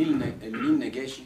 النيل ن- النيل نجاشي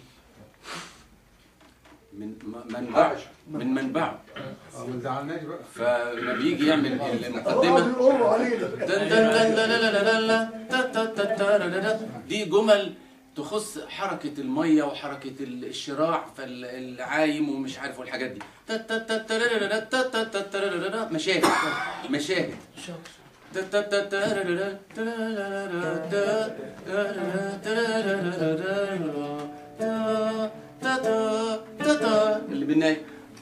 من م- منبعه من منبعه اه ما تزعلناش بقى فلما بيجي يعمل اه المقدمه بيقولوا علينا دن دن دن لا لا لا لا لا تا تا تا تا لا لا لا. دي جمل تخص حركة المية وحركة ال- الشراع فالعايم ومش عارف والحاجات دي تا تا تا تا لا لا لا تا تا تا تا لا لا لا. مشاهد مشاهد تا تا تا تا لا لا لا تا لا لا لا تا تا لا لا تا لا لا لا لا تا تا تا تا تا اللي بالنهاية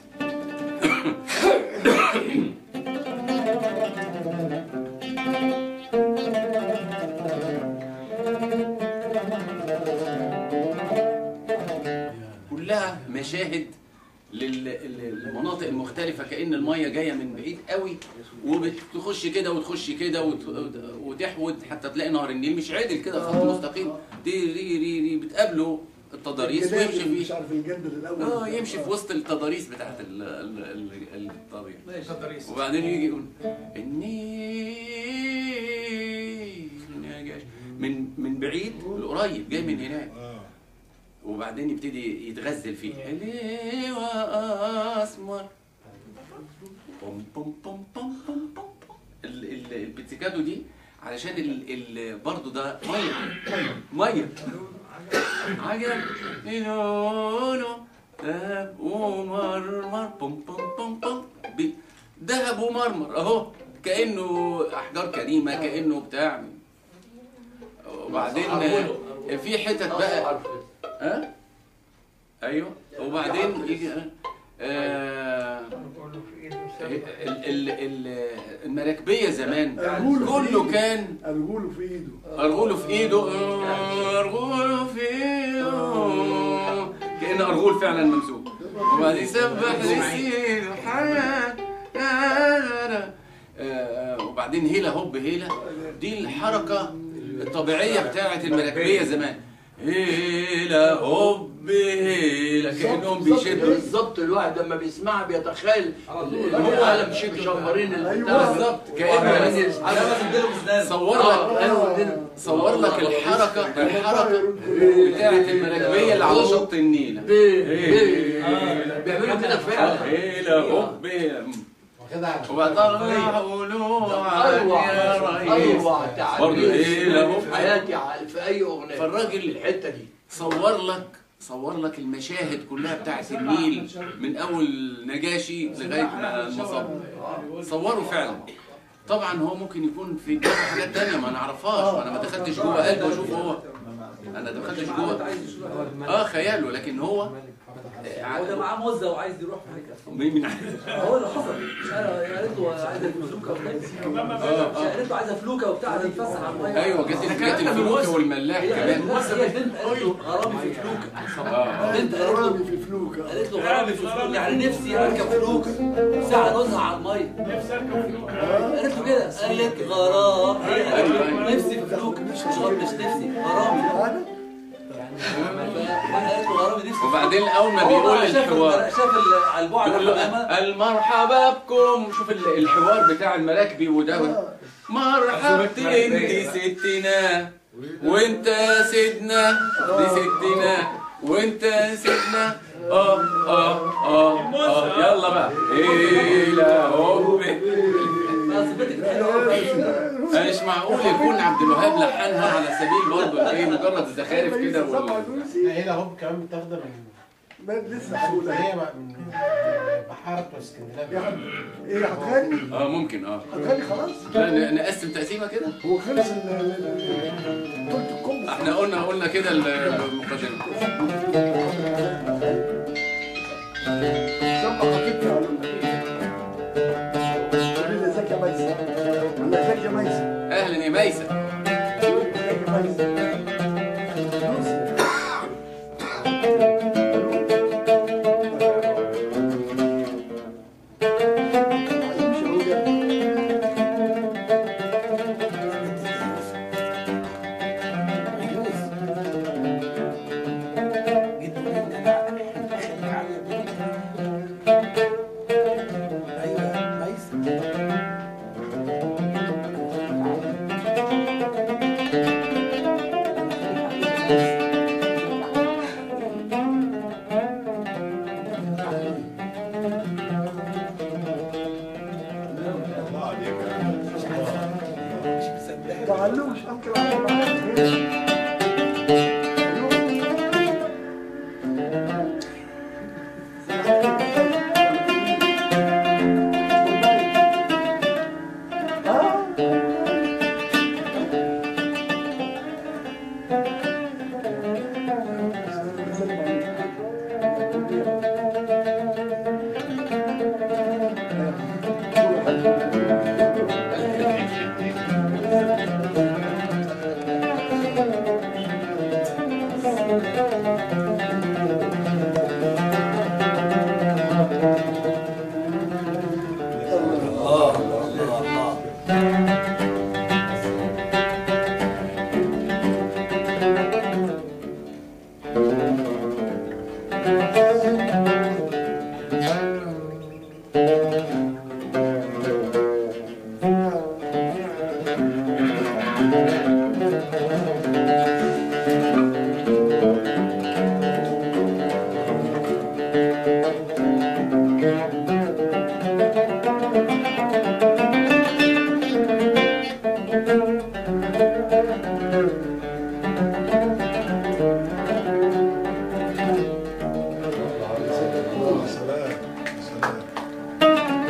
كلها مشاهد لل- للمناطق المختلفة كأن المية جاية من بعيد قوي وبتخش كده وتخش كده وت- وتحود حتى تلاقي نهر النيل مش عادل كده خط مستقيم دي ري ري ري بتقابله التضاريس ويمشي الجناب مش فيه عارف الجلد الاول اه يمشي في وسط التضاريس بتاعت ال- ال- ال- الطبيعة تضاريس وبعدين يجي يقول النيل نجاش من من بعيد لقريب جاي من هناك وبعدين يبتدي يتغزل فيه حلوة أسمر بوم بوم بوم بوم بوم بوم ال- ال- البيتسيكادو دي علشان ال ال برضه ده ميه ميه عجب لونه ذهب ومرمر بوم بوم بوم بوم بي- ذهب ومرمر اهو كانه احجار كريمه كانه بتاع وبعدين في حتت بقى ها ايوه وبعدين يجي آه ال- ال- ال- المراكبيه زمان كله كان الغول في ايده ارغوله في ايده آه، ارغوله في ايده كان ارغول فعلا ممسوك وبعدين سبح لسيده حياة لا لا لا. آه، وبعدين هيلا هوب هيلا دي الحركه الطبيعيه بتاعه المراكبيه زمان هيلا هوب هيلا كانهم بيشدوا بالظبط الواحد لما بيسمعها بيتخيل هو عالم شيك شمرين أيوة. بالظبط كانه صور لك صور لك الحركه الحركه بتاعه المراكبيه اللي على شط النيل بيعملوا كده فعلا هيلا هوب هيلا. واخدها وبطلع ولوعا يا ريس اروع برضه تعبير ايه له في حياتي ع- في اي اغنيه فالراجل الحته دي صور لك صور لك المشاهد كلها بتاعت النيل من اول نجاشي لغايه ما المصاب صوروا فعلا طبعا هو ممكن يكون في دماغه حاجات تانية ما نعرفهاش انا ما دخلتش جوه قلبه واشوفه هو انا ما دخلتش جوه اه خياله لكن هو هو ده معاه موزه وعايز يروح هناك مين من عارف هو اللي حصل مش انا هي قالت له عايزه فلوكه وبتاع مش قالت له عايزه فلوكه وبتاع هتتفسح على الميه ايوه جت جت الفلوكه والملاح هي قالت كمان له هي بنت قالت له غرامي في فلوكه اه بنت قالت له غرامي في فلوكه قالت له غرامي في فلوكه يعني نفسي اركب فلوكه ساعه نزهه على الميه نفسي اركب فلوكه قالت له كده قالت غرام هي قالت له نفسي في فلوكه مش غرام مش نفسي غرامي انا قالت له غرامي نفسي وبعدين اول ما هو بيقول بقى شاف الحوار ال- شاف ال- على البعد يقول له القدامى المرحبا بكم شوف ال- الحوار بتاع المراكبي وده مرحبتين دي ستنا وانت سيدنا دي ستنا وانت سيدنا اه اه اه اه يلا بقى ايه لا هوب بس البنت كانت حلوه قوي مش معقول يكون عبد الوهاب لحنها على سبيل برضه ايه مجرد الزخارف كده وال... هنا اهو كمان متاخده من ما لسه هقول هي من بحاره اسكندنافيا ايه هتغني؟ اه ممكن اه هتغني خلاص؟ لا ن- نقسم تقسيمه كده هو خلص ال ال- ال- تلت الكم احنا قلنا قلنا كده المقدمه شم خفيف يا علوم قولي ازيك يا ميسة ولا ازيك يا ميسة اهلا يا ميسه ازيك يا ميسة دوسي. هيمشي أهو ده. ايوه الله الله الله سلام سلام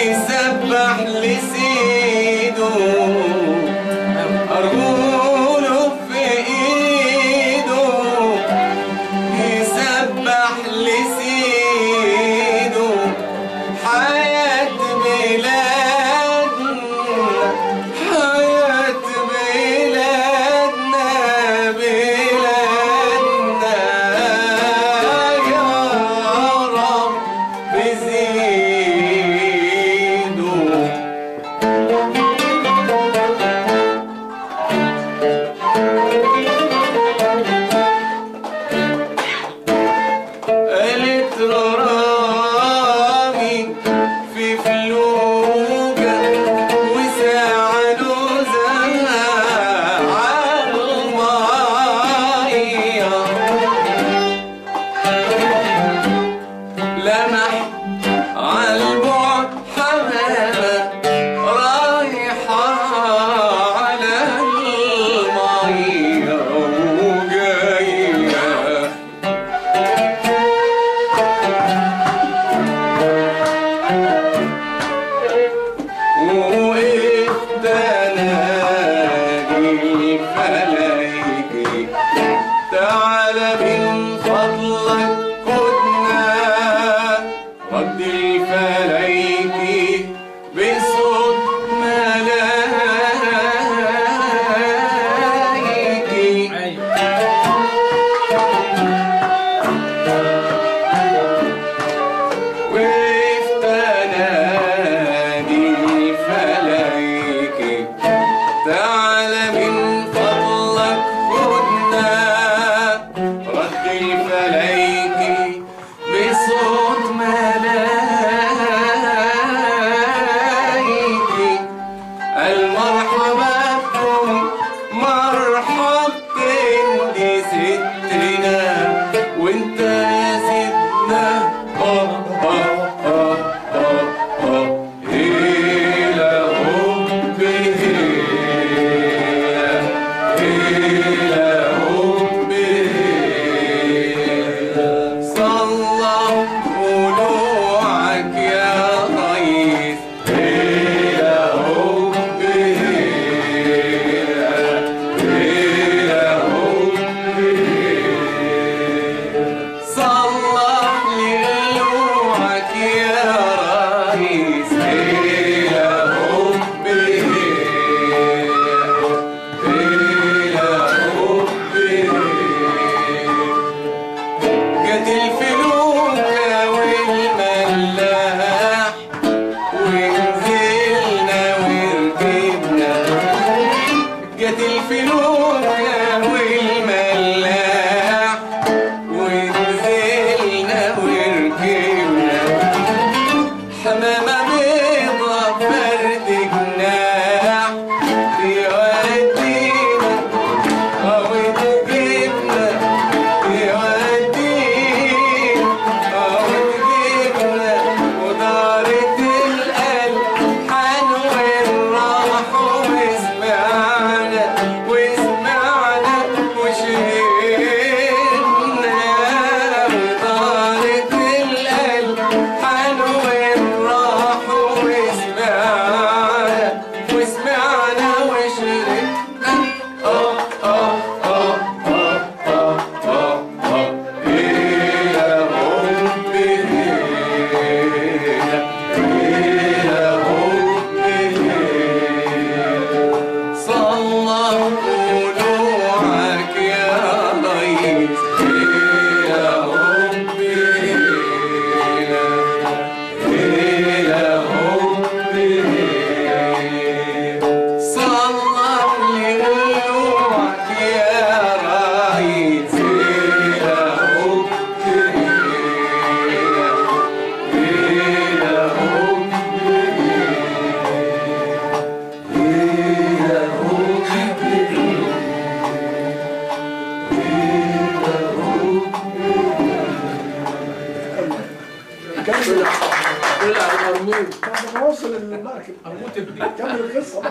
يسبح لسيده أرجوله في إيده يسبح لسيده حياة بلادنا حياة بلادنا بلادنا يا رب زيدوا قالت رامي في فلوجة وساعة نوزها عالمية لمح عالبعد حمامة رايحة على المية وجاية وقفت انادي فلايكي تعالى من فضلك خدنا رد الفلايكي بصوت ملايكي وقفت انادي فلايكي تعالى من فضلك خدنا رد الفلايكي بصوت ملايكي المرحبا بكم مرحبتين دي ستنا وانت يا سيدنا اه اه اه اه اه هيلا هوب هيلا هيلا هوب هيلا صلى طلوعك يا ريس هيلا هوب هيلا هيلا هوب صلح لقلوعك يا ريس هيلا هوب هيلا هوب جت الفلوكة والملاح ونزلنا وركبنا جت الفلوكة والملاح ونزلنا وركبنا حمامة بيضة فرد جناح يودينا أو تجيبنا يودينا أو تجيبنا ودارت القلب حنوين راحوا وسمعنا وسمعنا وشهدنا ودارت القلب حنوين راحوا وسمعنا وسمعنا وشهدنا آه آه آه آه آه آه آه هيلا هوب هيلا هيلا هوب هيلا صلى طلوعك يا ريس هيلا هوب هيلا هيلا هوب هيلا صلح لقلوعك يا ريس هيلا هوب هيلا هيلا هوب هيلا هوب كمل طلع مرموم بعد ما وصل المركب كمل القصه